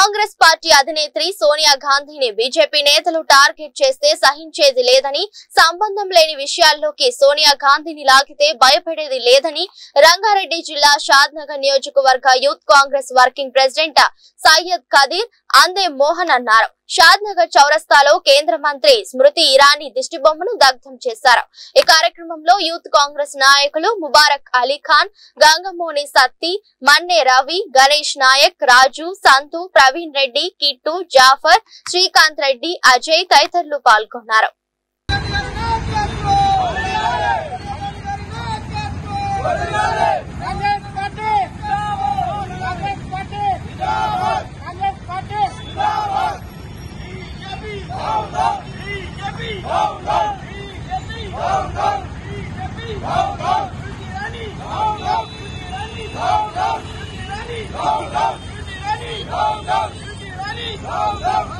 Congress party అధినేత్రి Sonia గాంధీని BJP నేతలు target చేస్తే సహించేది లేదని సంబంధం లేని విషయాల్లోకి సోనియా గాంధీని లాగితే భయపడేది లేదని రంగారెడ్డి జిల్లా షాద్నగర్ నియోజకవర్గ youth Congress working president Syed Kadeer Ande Mohan అన్నారు షాద్నగర్ చౌరస్తాలో కేంద్ర మంత్రి స్మృతి ఇరానీ దిష్టిబొమ్మను దగ్ధం చేశారు ఈ కార్యక్రమంలో యూత్ కాంగ్రెస్ నాయకులు ముబారక్ అలీ ఖాన్ గంగమోని సత్తి మన్నే రవి గణేష్ నాయక్ రాజు సంతు ప్రవీణ్ రెడ్డి కిట్టు జాఫర్ శ్రీకాంత్ రెడ్డి అజయ్ తదితరులు పాల్గొన్నారు Congress party Congress party Congress party Go, go!